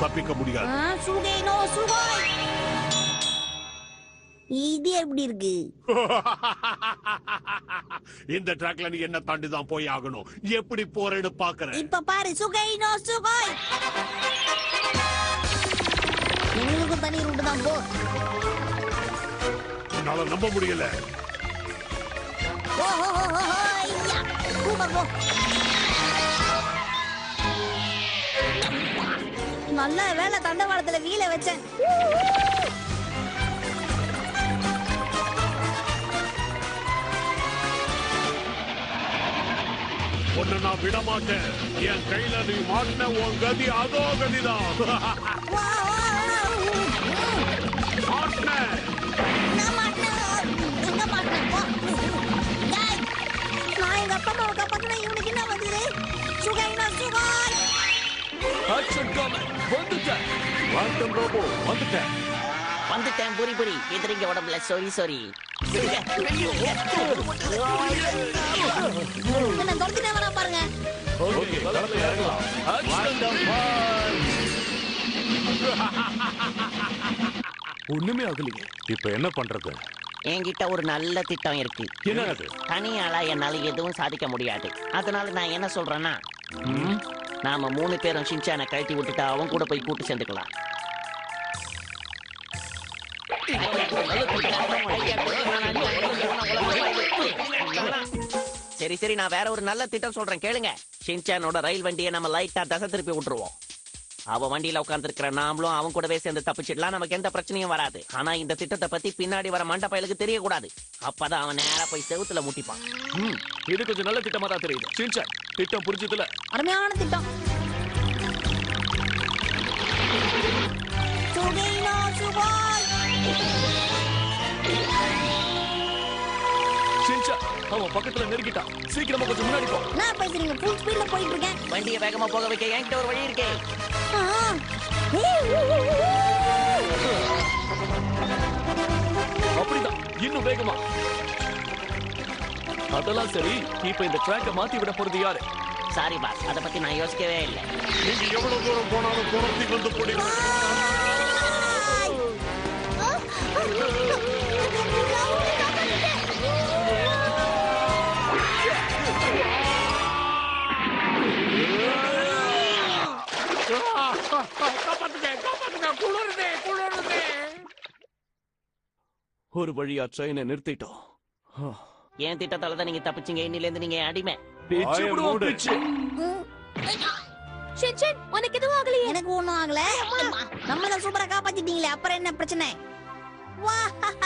தப்பிக்க முடியாது ஆ, சுகை no Sukhoi இது எப்படி இருக்கு இந்த ட்ராக்ல நீ என்ன தாண்டி தான் போய் ஆகணும் எப்படி போறேன்னு பாக்குறேன் இப்ப பாரு சுகை நோ சுகாய் எங்களுக்கும் தனி ரூட்டு தான் போ என்னால நம்ப முடியல ஓ ஹோ ஹோ ஹோ ஹோ, ஐயா சூப்பர் போ நல்ல வேலை தண்டவாளத்துல வீல வச்சேன் உன்னை நான் விட மாட்டேன் என் கையில நீ மாட்டின உன் கதி அதோ கதிதான் வா, வா, மாட்டின நான் மாட்டினேன். எங்க மாட்டினேன்? போ. டேய், நான் எங்க அப்பா அம்மாவை காப்பாத்தினா இவனுக்கு என்ன வந்தது சுகைனா சுகாய் ஆக்ஷன் காமெண்ட் வந்துட்டேன் வாட்டம் ரோபோ வந்துட்டேன் வந்துட்டேன் புரி புரி எதிரிங்க உடம்புல சொரி சொரி என்ன துரத்திட்டே வரா பாருங்க ஓகே களத்துல இறங்கலாம் ஆக்ஷன் ஒண்ணுமே ஆகலையே இப்ப என்ன பண்றது என்கிட்ட ஒரு நல்ல திட்டம் இருக்கு என்னது தனியாளா என்னால எதுவும் சாதிக்க முடியாது அதனால நான் என்ன சொல்றேன்னா ம், நாம மூணு பேரும் ஷின்சானை கழட்டி விட்டுட்டு அவன் கூட போய் கூட்டு சேர்ந்துக்கலாம் சரி சரி நான் வேற ஒரு நல்ல திட்டம் சொல்றேன் கேளுங்க ஷின்சானோட ரயில் வண்டியை நம்ம லைட்டா தசை திருப்பி விட்டுருவோம் அவன் வண்டியில உட்கார்ந்துருக்கிற நாமளும் அவன் கூடவே சேர்ந்து தப்பிச்சிடலாம் நமக்கு எந்த பிரச்சனையும் வராது ஆனா இந்த திட்டத்தை பத்தி பின்னாடி வர மண்ட பயலுக்கு தெரியக்கூடாது அப்பதான் அவன் நேரா போய் செவுத்துல முட்டிப்பான் ம், இது கொஞ்சம் நல்ல திட்டமா தான் தெரியுது சின்சான் திட்டம் புரிஞ்சதுல அருமையான திட்டம் சுகைனா சுகாய் சின்சான் அவன் பக்கத்துல நெருங்கிட்டான் சீக்கிரமா கொஞ்சம் முன்னாடி போ நான் பேசுறீங்க ஃபுல் ஸ்பீட்ல போயிட்டு இருக்கேன் வண்டியை வேகமா போக வைக்க என்கிட்ட ஒரு வழி இருக்கே ஆ. ஏய், ஊ, ஊ, ஊ. அப்படிதான் இன்னும் வேகமா அதெல்லாம் சரி இப்ப இந்த ட்ராக்க மாத்தி விட போறது யாரு சாரி பாஸ் அதை பத்தி நான் யோசிக்கவே இல்லை நீங்க எவ்வளவு தூரம் போனாலும் துரத்தி வந்து பிடிக்கும் காப்பாத்துங்க காப்பாத்துங்க குளிருதே குளிருதே ஒரு வழியா ட்ரெயினை நிறுத்திட்டோம் ஆ, என் திட்டத்தால தான் நீங்க தப்பிச்சீங்க இன்னில இருந்து நீங்க என் அடிமை பிச்சு வாயை விடுவோம் மூடு. பிச்சு ஷின்சான், உனக்கு எதுவும் ஆகலையே எனக்கு ஒண்ணும் ஆகல நம்மள சூப்பரா காப்பாத்திட்டீங்களே அப்புறம் என்ன பிரச்சனை வா.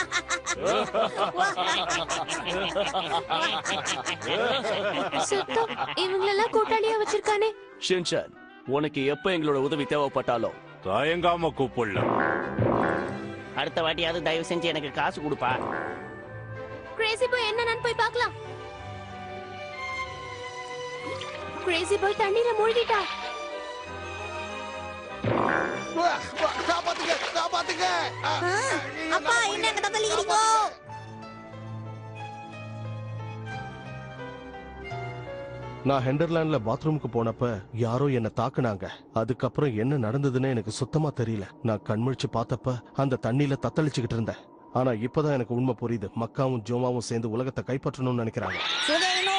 சுத்தம் இவங்களெல்லாம் கூட்டாளியா வச்சிருக்கானே ஷின்சான் உனக்கு எப்ப எங்களோட உதவி தேவைப்பட்டாலும் தயங்காம கூப்பிடல அடுத்த வாட்டியாவது தயவு செஞ்சு எனக்கு காசு கொடுப்பா கிரேசி பாய் என்னன்னு போய் பார்க்கலாம் கிரேசி பாய் தண்ணீரை மூழ்கிட்டா காப்பாத்துங்க காப்பாத்துங்க ஆ, அப்பா என்ன எங்க தத்தளிக்கிறீங்க நான் ஹெண்டர்லாண்ட்ல பாத்ரூமுக்கு போனப்ப யாரோ என்ன தாக்குனாங்க அதுக்கப்புறம் என்ன நடந்ததுன்னு எனக்கு சுத்தமா தெரியல நான் கண்முழிச்சு பார்த்தப்ப அந்த தண்ணியில தத்தளிச்சுக்கிட்டு இருந்தேன் ஆனா இப்பதான் எனக்கு உண்மை புரியுது மக்காவும் ஜோமாவும் சேர்ந்து உலகத்தை கைப்பற்றணும்னு நினைக்கிறாங்க சுகைனோ